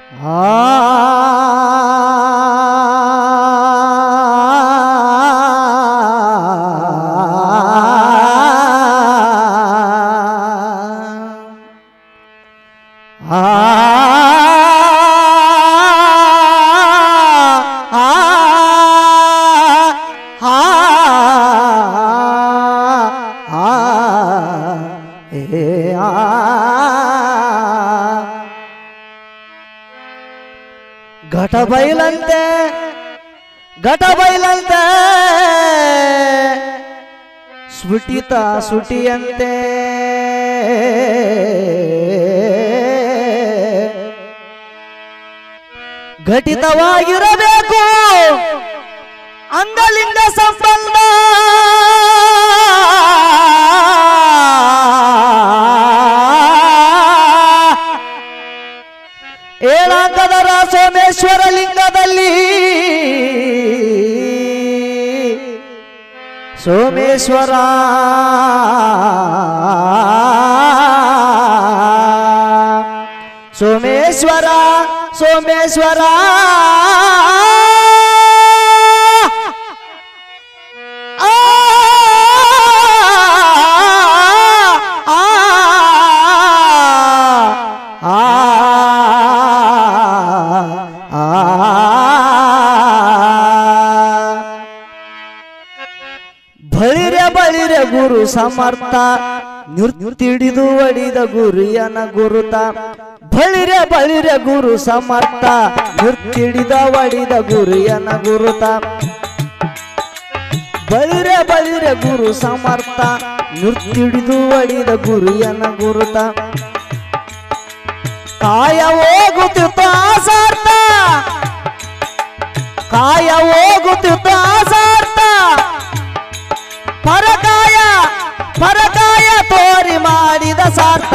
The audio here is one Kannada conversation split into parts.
ಘಟ ಬೈಲಂತೆ ಘಟ ಬೈಲಂತೆ ಸ್ಫುಟಿತ ಸುಟಿಯಂತೆ ಘಟಿತವಾಗಿರಬೇಕು ಅಂಗಲಿಂಗ ಸಂಬಂಧ ಏಳಾಂಕದರ ಸೋಮೇಶ್ವರ ಲಿಂಗದಲ್ಲಿ ಸೋಮೇಶ್ವರ ಸೋಮೇಶ್ವರ ಸೋಮೇಶ್ವರ ಆ, ಆ, ಆ, ಆ. ಬಳಿರೆ ಬಳಿರೆ ಗುರು ಸಮರ್ಥ ನಿರ್ತಿಡಿದು ಒಡಿದ ಗುರಿಯನ ಗುರುತ ಬಳಿರೆ ಬಳಿರೆ ಗುರು ಸಮರ್ಥ ನಿರ್ತಿಡಿದ ಒಡಿದ ಗುರಿಯನ ಗುರುತ ಬಳಿರೆ ಬಳಿರೆ ಗುರು ಸಮರ್ಥ ನಿರ್ತಿಡಿದು ಒಡಿದ ಗುರಿಯನ ಗುರುತ ಕಾಯ ಹೋಗುತ್ತಿತ್ತು ಆಸಾರ್ಥ ಕಾಯ ಹೋಗುತ್ತಿತ್ತು ಆಸಾರ್ಥ ಪರಕಾಯ ಪರಕಾಯ ತೋರಿ ಮಾಡಿದ ಸಾರ್ಥ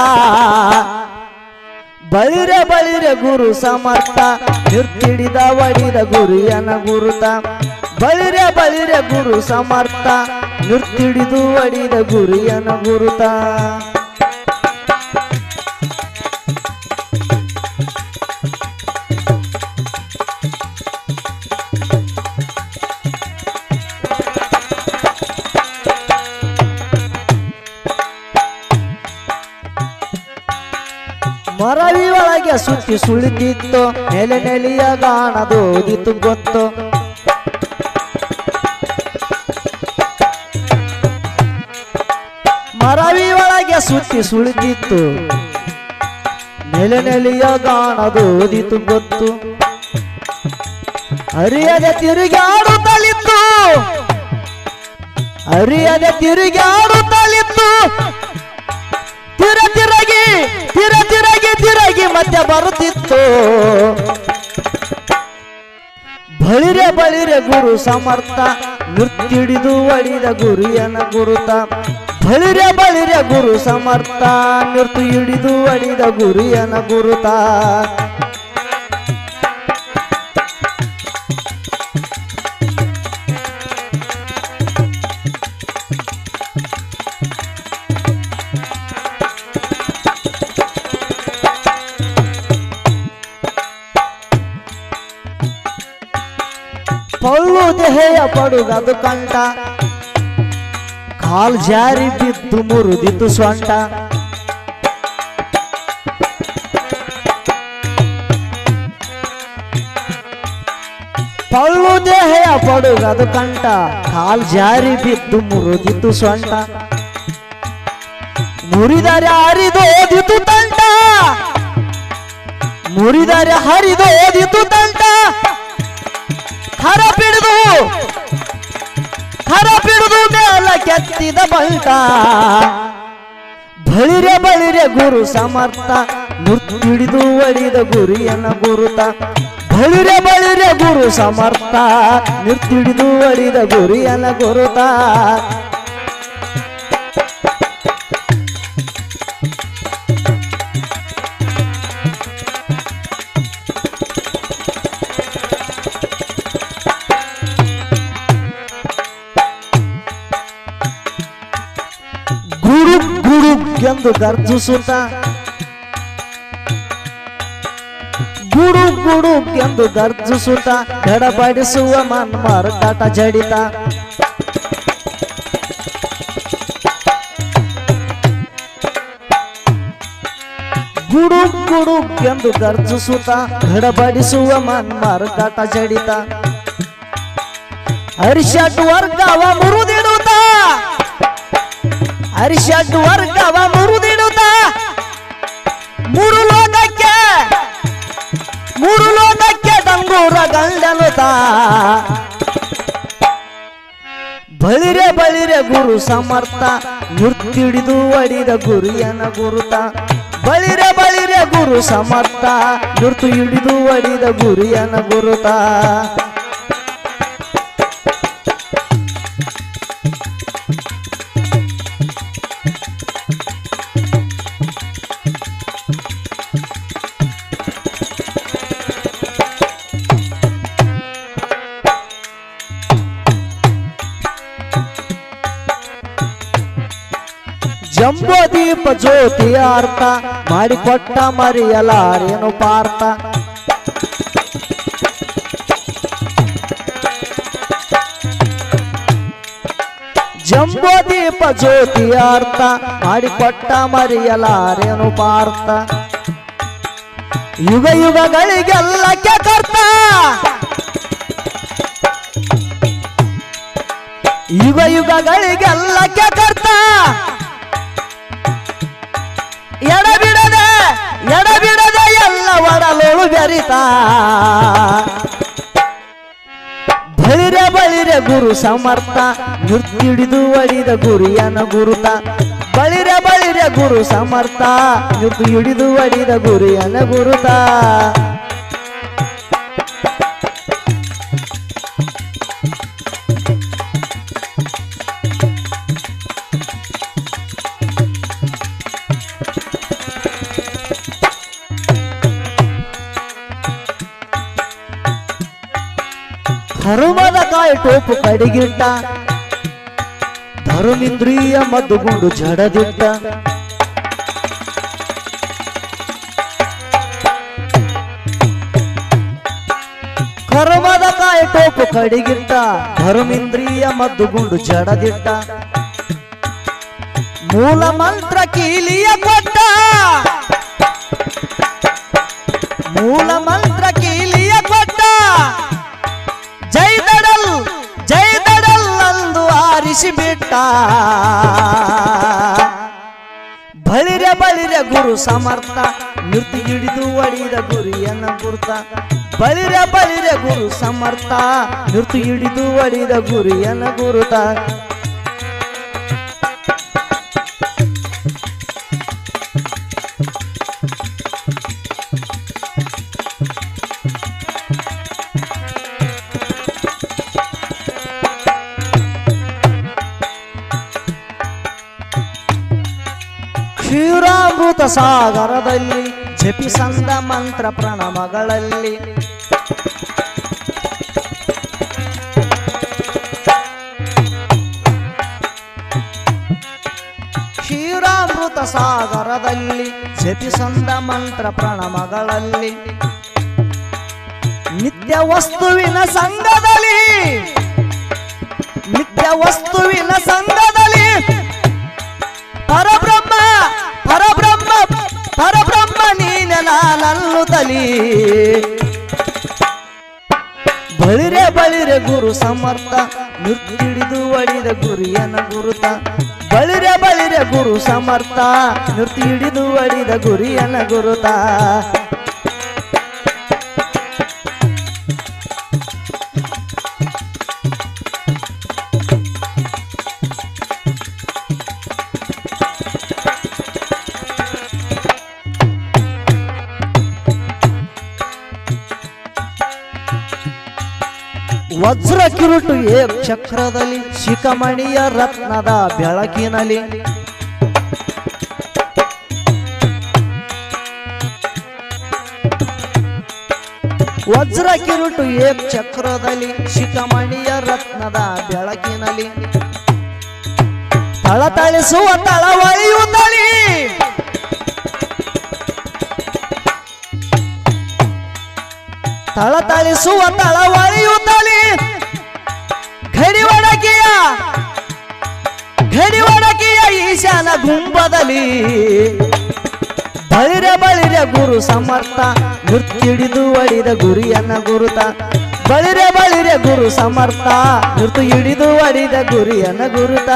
ಬಳಿರೆ ಬಳಿರೆ ಗುರು ಸಮರ್ಥ ನಿರ್ತಿಡಿದ ಒಡಿದ ಗುರಿಯನ ಗುರುತ ಬಳಿರೆ ಬಳಿರೆ ಗುರು ಸಮರ್ಥ ನಿರ್ತಿಡಿದು ಒಡಿದ ಗುರಿಯನ ಗುರುತ ಮರವಿ ಒಳಗೆ ಸುತ್ತಿ ಸುಳಿತಿತ್ತು ನೆಲೆ ನೆಲೆಯ ಗಾಣದು ಓದಿತು ಗೊತ್ತು ಮರವಿ ಒಳಗೆ ಸುತ್ತಿ ಸುಳಿತಿತ್ತು ನೆಲೆ ನೆಲೆಯ ಗಾಣದು ಓದಿತು ಗೊತ್ತು ಅರಿಯದೆ ತಿರುಗಾಡುತ್ತಲಿತ್ತು ಅರಿಯದೆ ತಿರುಗಾಡುತ್ತಲಿತ್ತು ತಿರ ತಿರಗಿ ತಿರ ತಿರಗಿ ತಿರಗಿ ಮತ್ತೆ ಬರುತ್ತಿತ್ತು ಬಳಿರೆ ಬಳಿರೆ ಗುರು ಸಮರ್ಥ ನಿರ್ತಿಡಿದು ಒಡಿದ ಗುರಿಯನ ಗುರುತ ಬಳಿರೆ ಬಳಿರೆ ಗುರು ಸಮರ್ಥ ನಿರ್ತು ಹಿಡಿದು ಒಡಿದ ಗುರಿಯನ ಗುರುತ ಪಳ್ಳು ದೇಹೆಯ ಪಡುಗದು ಕಂಠ ಕಾಲ್ ಜಾರಿ ಬಿದ್ದು ಮುರಿದಿತ್ತು ಸೊಂಟ ಪಳ್ಳು ದೇಹೆಯ ಪಡುಗದು ಕಂಠ ಕಾಲ್ ಜಾರಿ ಬಿದ್ದು ಮುರಿದಿತ್ತು ಸೊಂಟ ಮುರಿದರೆ ಹರಿದು ಓದಿತು ತಂಟ ಮುರಿದರೆ ಹರಿದು ಓದಿತು ತಂಟ ಹರ ಬಿಡುದು ಹರ ಬಿಡುದು ಮೇಲ ಕೆತ್ತಿದ ಬಂಟ ಬಳಿರೆ ಬಳಿರೆ ಗುರು ಸಮರ್ಥ ನುರ್ತಿಡಿದು ಒಡಿದ ಗುರಿಯನ ಗುರುತ ಬಳಿರೆ ಬಳಿರೆ ಗುರು ಸಮರ್ಥ ನಿರ್ತಿಡಿದು ಒಡಿದ ಗುರಿಯನ ಗುರುತ ಗುರು ಗುರು ಎಂದು ಗರ್ಜಿಸುತ್ತ ಗುಡು ಗುಡು ಎಂದು ಗರ್ಜಿಸುತ್ತ ಗಡಬಡಿಸುವ ಮನ್ಮರ್ಕಟ ಜಡಿತ ಗುಡು ಗುಡು ಎಂದು ಗರ್ಜಿಸುತ್ತ ಗಡಬಡಿಸುವ ಮನ್ಮರ್ಕಟ ಜಡಿತ ಹರಿಷಟ್ ವರ್ಗವ ಮುರಿದಿಡುತ್ತ ಹರಿಷಟ್ ವರ್ಗವ ಮುರಿದಿಡುತ್ತ ಮೂರು ಲೋಕಕ್ಕೆ ಮೂರು ಲೋಕಕ್ಕೆ ಡಂಗೂರ ಗಂಡನುತ ಬಳಿರೆ ಬಳಿರೆ ಗುರು ಸಮರ್ಥ ನುರ್ತಿಡಿದು ಒಡಿದ ಗುರಿಯನ ಗುರುತ ಬಳಿರೆ ಬಳಿರೆ ಗುರು ಸಮರ್ಥ ನುರ್ತು ಹಿಡಿದು ಒಡಿದ ಗುರಿಯನ ಗುರುತ ಜಂಬೋ ದೀಪ ಜ್ಯೋತಿ ಅರ್ಥ ಮಾಡಿಕೊಟ್ಟ ಮರಿಯಲಾರೇನು ಪಾರ್ಥ ಜಂಬೋ ದೀಪ ಜ್ಯೋತಿ ಅರ್ಥ ಮಾಡಿಕೊಟ್ಟ ಮರಿಯಲಾರೇನು ಪಾರ್ಥ ಯುಗ ಯುಗಗಳಿಗೆಲ್ಲ ಕರ್ತ ಯುಗ ಯುಗಗಳಿಗೆಲ್ಲ ಕರ್ತ ಎಡಬಿಡದೆ ಎಡಬಿಡದೆ ಎಲ್ಲ ಒಡಲೋಳು ಬೆರಿತ ಬಳಿರೆ ಬಳಿರೆ ಗುರು ಸಮರ್ಥ ನುರ್ತಿಡಿದು ಒಡಿದ ಗುರಿಯನ ಗುರುತ ಬಳಿರೆ ಬಳಿರೆ ಗುರು ಸಮರ್ಥ ನುರ್ತು ಹಿಡಿದು ಒಡಿದ ಗುರಿಯನ ಗುರುತ ಹರುಮದ ಕಾಯಿ ಟೋಪು ಕಡಿಗಿಟ್ಟ ಧರುಮಿಂದ್ರಿಯ ಮದ್ದುಗುಂಡು ಜಡದಿಟ್ಟ ಕರ್ಮದ ಕಾಯಿ ಟೋಪು ಕಡಿಗಿಟ್ಟ ಧರುಮಿಂದ್ರಿಯ ಮದ್ದುಗುಂಡು ಜಡದಿಟ್ಟ ಮೂಲ ಮಂತ್ರ ಕೀಲಿಯ ಕೊಟ್ಟ ಮೂಲ ಮಂತ್ರ ಕೀಲಿಯ ಕೊಟ್ಟ ಜೈ ದಡಲ್ ಜೈ ದಡಲ್ ಅಂದು ಆರಿಸಿ ಬಿಟ್ಟ ಬಳಿರೆ ಬಳಿರೆ ಗುರು ಸಮರ್ಥ ನುರ್ತಿ ಹಿಡಿದು ಒಡಿದ ಗುರಿಯನ್ನ ಗುರುತ ಬಳಿರೆ ಬಳಿರೆ ಗುರು ಸಮರ್ಥ ನುರ್ತಿ ಹಿಡಿದು ಒಡಿದ ಗುರಿಯನ್ನ ಗುರುತ ಕ್ಷೀರಾಮೃತ ಸಾಗರದಲ್ಲಿ ಜಪಿಸಂದ ಮಂತ್ರ ಪ್ರಣಮಗಳಲ್ಲಿ ಕ್ಷೀರಾಮೃತ ಸಾಗರದಲ್ಲಿ ಜಪಿಸಂದ ಮಂತ್ರ ಪ್ರಣಮಗಳಲ್ಲಿ ನಿತ್ಯ ವಸ್ತುವಿನ ಸಂಘದಲ್ಲಿ ನಿತ್ಯ ವಸ್ತುವಿನ ಸಂಘದಲ್ಲಿ ಪರಬ್ರಹ್ಮ ಪರಬ್ರಹ್ಮ ಪರಬ್ರಹ್ಮ ನೀನೆ ನಾನನ್ನು ತಲಿ ಬಳಿರೆ ಬಳಿರೆ ಗುರು ಸಮರ್ಥ ನುರ್ತಿಡಿದು ಒಡಿದ ಗುರಿಯನ ಗುರುತ ಬಳಿರೆ ಬಳಿರೆ ಗುರು ಸಮರ್ಥ ನುರ್ತಿ ಹಿಡಿದು ಒಡಿದ ಗುರಿಯನ ಗುರುತ ವಜ್ರ ಕಿರುಟು ಏ ಚಕ್ರದಲ್ಲಿ ಶಿಖಮಣಿಯ ರತ್ನದ ಬೆಳಕಿನಲ್ಲಿ ವಜ್ರ ಕಿರುಟು ಏ ಚಕ್ರದಲ್ಲಿ ಶಿಖಮಣಿಯ ರತ್ನದ ಬೆಳಕಿನಲ್ಲಿ ತಳತಳಿಸುವ ತಳವಳಿಯುತ್ತಲಿ ತಳತಳಿಸುವ ತಳವಳಿಯುತ್ತಲಿ ಘಡಿ ಒಡಕಿಯ ಘಡಿ ಒಡಕಿಯ ಈಶಾನ ಗುಂಬದಲ್ಲಿ ಬಳಿರ ಬಳಿರ ಗುರು ಸಮರ್ಥ ನೃತ್ಯಿಡಿದು ಒಡಿದ ಗುರಿಯನ್ನ ಗುರುತ ಬಳಿರ ಬಳಿರ ಗುರು ಸಮರ್ಥ ನೃತ್ಯ ಹಿಡಿದು ಒಡಿದ ಗುರಿಯನ್ನ ಗುರುತ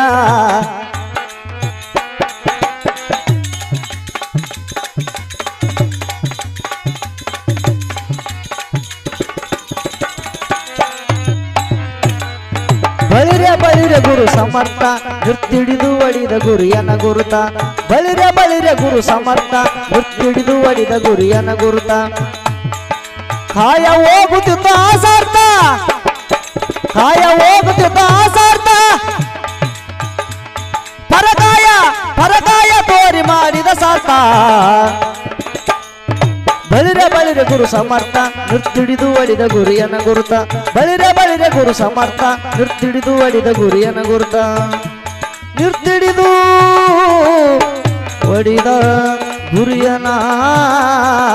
ಬಳಿರ ಬಳಿರ ಗುರು ಸಮರ್ಥ ನೃತ್ಯಿಡಿದು ಒಡಿದ ಗುರಿಯನ ಗುರುತ ಬಳಿರ ಬಳಿರ ಗುರು ಸಮರ್ಥ ನೃತ್ಯಿಡಿದು ಒಡಿದ ಗುರಿಯನ ಗುರುತ ಕಾಯ ಹೋಗುತ್ತಿದ್ದ ಆಸಾರ್ಥ ಕಾಯ ಹೋಗುತ್ತಿದ್ದ ಆಸಾರ್ಥ ಪರಕಾಯ ಪರಕಾಯ ತೋರಿ ಮಾಡಿದ ಸಾರ್ಥ ಬಳಿರ ಬಳಿರ ಗುರು ಸಮರ್ಥ ನೃತ್ಯುಡಿದು ಒಡಿದ ಗುರಿಯನ ಗುರುತ ಬಳಿರ ಬಳಿರ ಗುರು ಸಮರ್ಥ ನೃತ್ಯುಡಿದು ಒಡಿದ ಗುರಿಯನ ಗುರುತ ನೃತ್ಯುಡಿದು ಒಡಿದ ಗುರಿಯನ